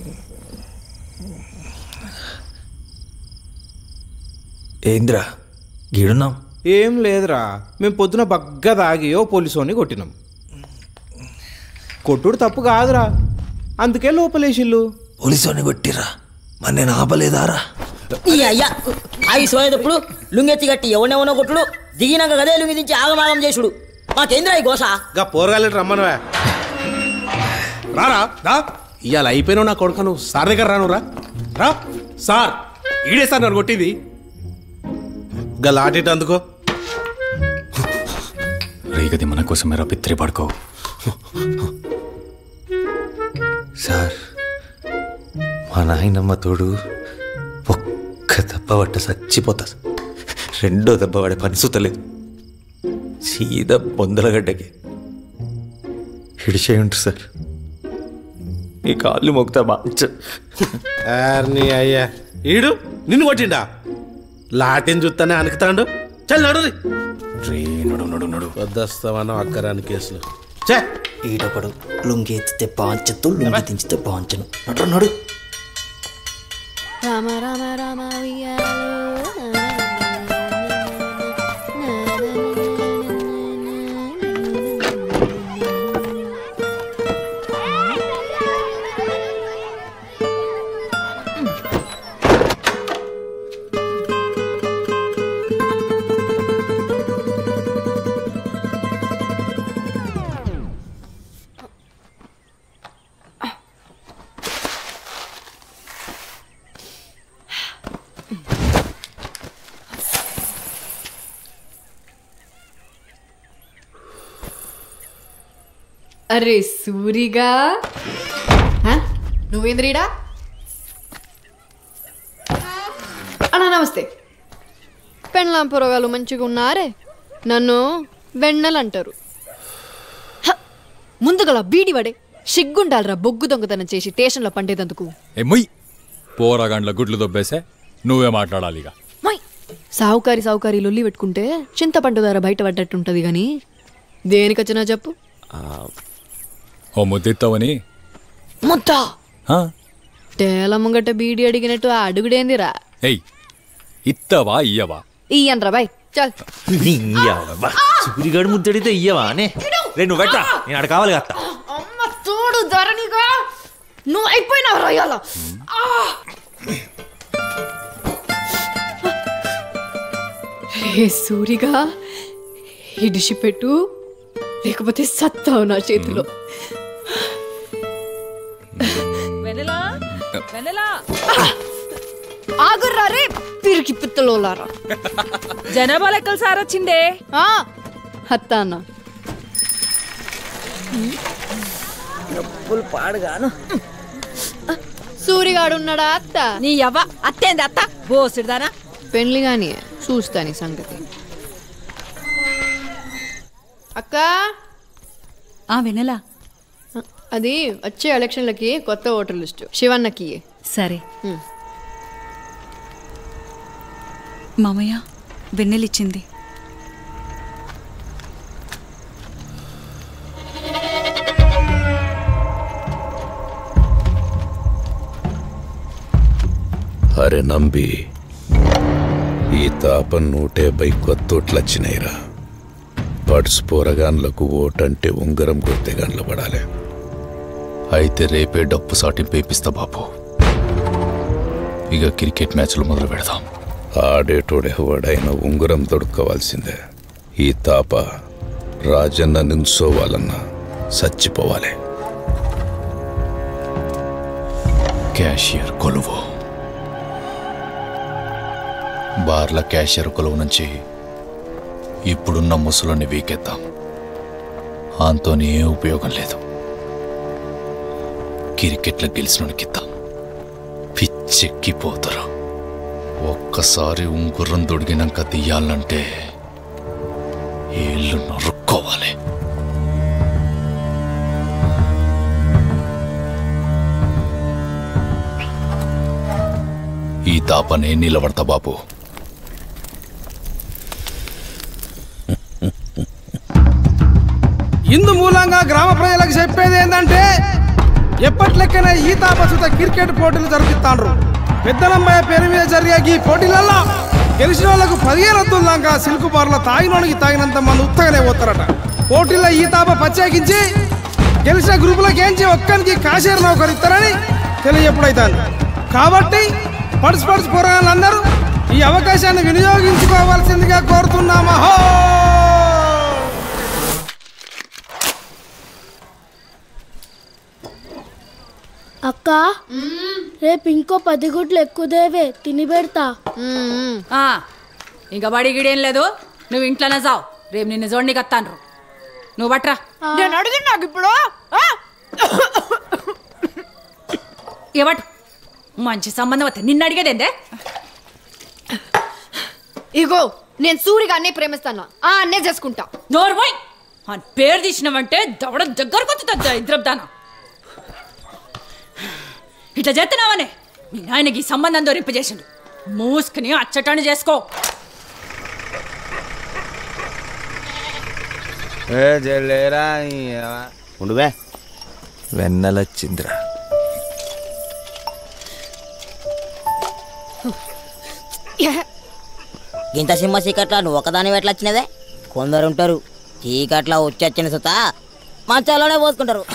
ఏంద్రా గీడున్నాం ఏం లేదురా మేము పొద్దున బగ్గ దాగియో పోలీసోని కొట్టినాం కొట్టుడు తప్పు కాదురా అందుకే లోపలేసిల్లు పోలీసు కొట్టిరా మరి నేను ఆపలేదారా ఈ అయ్యా ఆగి సోయేటప్పుడు లుంగెత్తి గట్టి ఎవడెవనో కొట్టుడు దిగినాక గదే లుంగి దించి ఆగమాగం చేసుడు మాకేంద్రా ఈ గోస గా పోరగాలి రమ్మనవా రారా రా ఇవాళ అయిపోయినావు నా కొడుకు నువ్వు సార్ దగ్గర రాను రా రా సార్ ఈడే సార్ నన్ను కొట్టింది గా లాటిట్ అందుకో రేగది మన కోసమే రా పిత్రి పడుకో సార్ మా నాయనమ్మ తోడు ఒక్క దెబ్బ పట్ట చచ్చిపోతా సార్. రెండో దెబ్బ పడే పని సుతలేదు సీదా బొందలగడ్డకి హిడిచే ఉంటుంది సార్ మీ కాళ్ళు మొక్తా బాంచ నీ అయ్యా ఈడు నిన్ను కొట్టిండా లాటిని చూస్తానే అనుకుతాడు చల్ నడు రే నడు నడు నడు వద్దస్తామన్నా అక్కరాని కేసులు చే ఈడొకడు లుంగి ఎత్తితే పాంచతు లుంగి దించితే పాంచను నడు నడు రామ రామ రామ అరే సూరిగా హ? నువ్వేంద్రీడా అన్నా నమస్తే పెండ్లాం పొరగాలు మంచిగా ఉన్నారే నన్ను వెన్నెలు అంటారు ముందుగల బీడివడే సిగ్గుండాలరా బొగ్గు దొంగతనం చేసి స్టేషన్లో పండేదందుకు ఏ ముయ్ పోరాగాండ్ల గుడ్లు దొబ్బేసే నువ్వే మాట్లాడాలి ఇక సావుకారి సావుకారి లొల్లి పెట్టుకుంటే చింతపండు ధర బయట పడ్డట్టుంటది గాని దేనికొచ్చినా చెప్పు ఓ ముద్దిస్తావని ముద్ద ఆ? టేల ముంగట బీడి అడిగినట్టు ఆ అడుగుడేందిరా ఏయ్ ఇత్తవా ఇయ్యవా ఇయ్యన్రా బాయ్ చల్ సూరిగాడు ముద్దడితే ఇయ్యవా అనే రే నువ్వు పెట్టరా నేను అక్కడ కావాలి కదా అమ్మ చూడు ధరణిగా నువ్వు అయిపోయినావు రొయ్యాల రే సూరిగా ఇడిచిపెట్టు లేకపోతే సత్తావు నా చేతిలో వెనలా వెనలా ఆగుర్రా రే పిరికి పిత్తలోలారా జనాభా లెక్కలు సార్ వచ్చిందే ఆ, అత్తా అన్న డబ్బులు పాడుగాను సూరిగాడు ఉన్నాడా అత్త నీ అవ్వ అత్తేంది అత్త బోసుడుదానా పెళ్లి గాని చూస్తాని సంగతి అక్క ఆ వెనలా అది వచ్చే ఎలక్షన్లకి కొత్త ఓటర్ లిస్టు శివన్నకి ఇయ్యి. సరే ఉమ్. మామయ్య వెన్నెలిచ్చింది అరే నంబి ఈ తాపం నూటేబై కొత్తోట్లొచ్చినాయిరా పడ్స్ పోరగాన్లకు ఓటంటే ఉంగరం కొత్తెగాన్లు పడాలి అయితే రేపే డప్పు సాటింపు వేపిస్తా బాబు ఇక క్రికెట్ మ్యాచ్లు మొదలు పెడదాం ఆడేటోడెవడైనా ఉంగరం దొడుక్కోవాల్సిందే ఈ తాప రాజన్న నించోవాలన్నా చచ్చిపోవాలి క్యాషియర్ కొలువు బార్ల క్యాషియర్ కొలువు నుంచి ఇప్పుడున్న ముసలుని వీకెత్తాం ఆంతోని ఏ ఉపయోగం లేదు క్రికెట్లో గెలిచినోడికిద్దాం పిచ్చెక్కిపోతారు ఒక్కసారి ఉంగుర్రం దొడిగినాక తీయాలంటే ఏళ్ళు నరుక్కోవాలి ఈ తాపనే నిలబడతా బాబు ఇందు మూలంగా గ్రామ ప్రజలకు చెప్పేది ఏంటంటే ఎప్పట్లెక్కనే ఈ తాపసుత క్రికెట్ పోటీలు జరిపిస్తాండ్రు పెద్దలంబాయ పేరు మీద జరిగే ఈ పోటీలల్లో గెలిచిన వాళ్ళకు పదిహేను వద్దుల దాకా సిల్కు బార్ల తాగినోనికి తాగినంత మంది ఉత్తగానే పోతారట పోటీల్లో ఈ తాప ప్రత్యేకించి గెలిచిన గ్రూపులకు ఏంచి ఒక్కరికి కాశీర నౌకరు ఇస్తారని తెలియజెప్పుడైతాను కాబట్టి పడుచు పడుచు పోరాళ్ళందరూ ఈ అవకాశాన్ని వినియోగించుకోవాల్సిందిగా కోరుతున్నామహో అక్క రేపు ఇంకో పది గుడ్లు ఎక్కువదేవే తిని పెడతా ఆ, ఇంకా బడి గిడేం లేదు నువ్వు ఇంట్లోనే జావు రేపు నిన్ను జోడికి వస్తాను నువ్వు బట్రా నేను అడిగింది నాకు ఇప్పుడు ఇవ్వటు మంచి సంబంధం వస్తే నిన్ను అడిగేదేందే ఇగో నేను సూరిగా అన్నే ప్రేమిస్తాను ఆ అన్నే చేసుకుంటా నోర్మోయ్ అని పేరు తీసినావంటే దవడ దగ్గరకు వస్తుంది ఇద్రబ్దానా ఇట్లా చేస్తున్నావనే మీ నాయనకి ఈ సంబంధం దొరింపజేసిండు మూసుకుని అచ్చటాన్ని చేసుకో ఏ జల్లేరా ఉండువే వెన్నెలొచ్చిందిరా ఇంత సింహ చీకట్ల నువ్వు ఒకదాని ఎట్లా వచ్చినదే కొందరు ఉంటారు చీకట్ల వచ్చి వచ్చిన సుత మంచాలోనే పోసుకుంటారు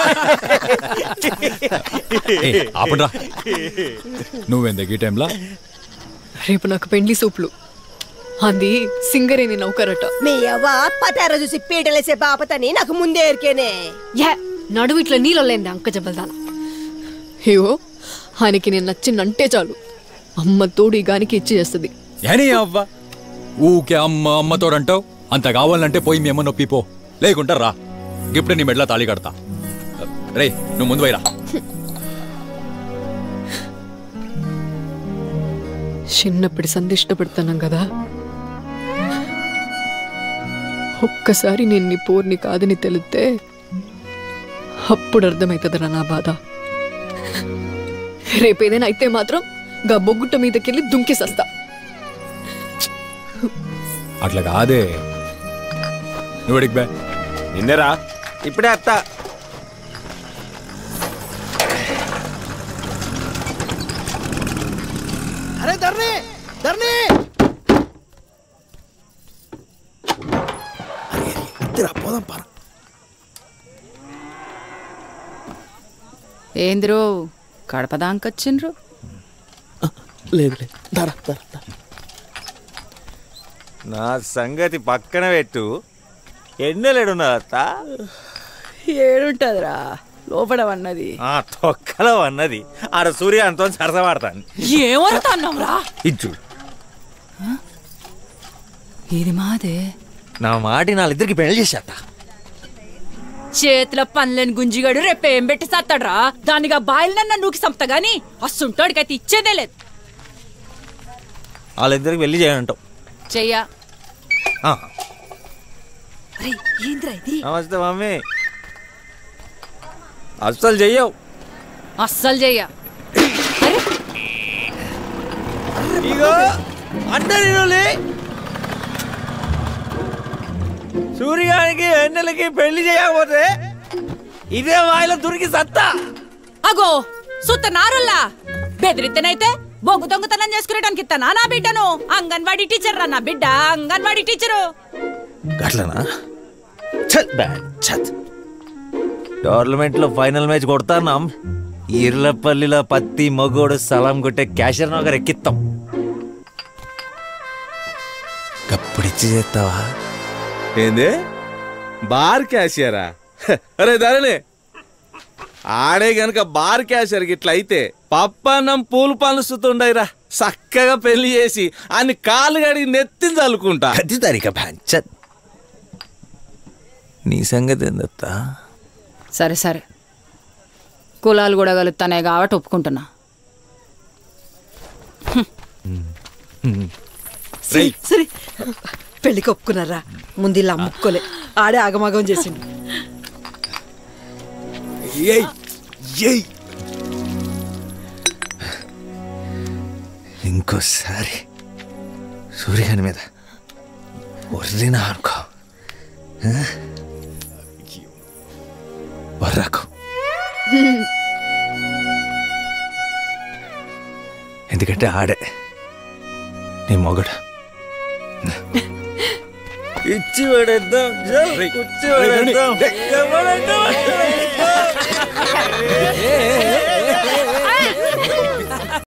ఆపడ్రా నువ్వెందుకు ఈ టైంలో రేపు నాకు పెండ్లి సూపులు అది సింగరేని నౌకరట మీ అవ్వ పటార చూసి పీటలేసే బాపతని నాకు ముందే ఎరికేనే యా నడువు ఇట్లా నీళ్ళు లేంది అంక జబ్బల్దాన అయ్యో ఆయనకి నేను నచ్చిందంటే చాలు అమ్మ తోడు ఈ గానికి ఇచ్చి చేస్తుంది ఏని అవ్వ ఊకే అమ్మ అమ్మతోడంటావు అంత కావాలంటే పోయి మీ అమ్మ నొప్పి పో లేకుంటా రా ఇప్పుడే నీ మెడలో తాళి కడతా రే నువ్వు ముందు పోయిరా చిన్నప్పటి సంధి ఇష్టపడుతున్నాం కదా ఒక్కసారి నేను నీ పోర్ని కాదని తెలిస్తే అప్పుడు అర్థమవుతుందిరా నా బాధ రేపేదైనా అయితే మాత్రం గా బొగ్గుట్ట మీదకెళ్ళి దుంకేసస్తా అట్లా కాదే నువ్వు అడిగి బే నిన్నరా ఇప్పుడే అత్త అరే ధర్ని ధర్ని పోదాం పర ఏంద్రో కడప దాంకొచ్చిండ్రు లేదు లేదు ధర ధర ధర. నా సంగతి పక్కన పెట్టు ఎన్నెలేడున్నా అత్త ఏడుంటదిరా లోపడవన్నది ఆ తొక్కలో అన్నది ఆడ సూర్య అంతో సరసమాడతాను ఏమవుతున్నావురా ఇది చూడు ఇది మాదే నా మాటి వాళ్ళిద్దరికి పెళ్లి చేసేస్తా చేతిలో పనులేని గుంజిగాడు రేపు ఏం పెట్టి సత్తాడ్రా దానిగా బాయిలనన్నా నూకి సంపుతా గాని అస్సుంటోడికైతే ఇచ్చేదే లేదు వాళ్ళిద్దరికి పెళ్లి చేయంటావు చెయ్యా ఆ, ఏంద్రా ఇది నమస్తే మమ్మీ అస్సలు చెయ్యవు అస్సలు చెయ్యా ఇగో అంటే నేను సూర్యానికి ఎన్నెలకి పెళ్లి చేయకపోతే ఇదే వాయిలో దొరికి సత్తా అగో సుత్త నారుల్లా బెదిరితేనైతే బొంగు దొంగతనం చేసుకునేటానికి ఇస్తానా నా బిడ్డను అంగన్వాడీ టీచర్ రా నా బిడ్డ అంగన్వాడీ టీచరు గట్లనా ఛత్ బ్యాడ్ ఛత్ టోర్నమెంట్ లో ఫైనల్ మ్యాచ్ కొడతాన్నాం ఈర్లపల్లిలో పత్తి మగోడు సలాం కొట్టే క్యాషర్ నగర్ ఎక్కిస్తాం కప్పుడిచ్చి చేస్తావా ఏంది బార్ క్యాషియరా హ, అరే ధరణి ఆడే గనక బార్ క్యాషియర్ ఇట్లా అయితే పప్పన్నం పూలు పనుస్తుండయిరా చక్కగా పెళ్లి చేసి అని కాలు గడిగి నెత్తిని చల్లుకుంటా అది తరిక పంచత్ నీ సంగతి ఏందత్తా సరే సరే కులాలు కూడా కలుగుతానే కాబట్టి ఒప్పుకుంటున్నా సరే సరే పెళ్లికి ఒప్పుకున్నారా ముందు ఇలా అమ్ముకోలే ఆడే ఆగమాగం చేసిండు ఏయ్ ఏయ్ ఇంకోసారి సూర్యగాని మీద ఒరినా అనుకో ఆ? వర్రకు హ్మ్. ఎందుకంటే ఆడే నీ మొగడు ఇచ్చి పడేద్దాం జల్, ఇచ్చి పడేద్దాం. ఎవడైతే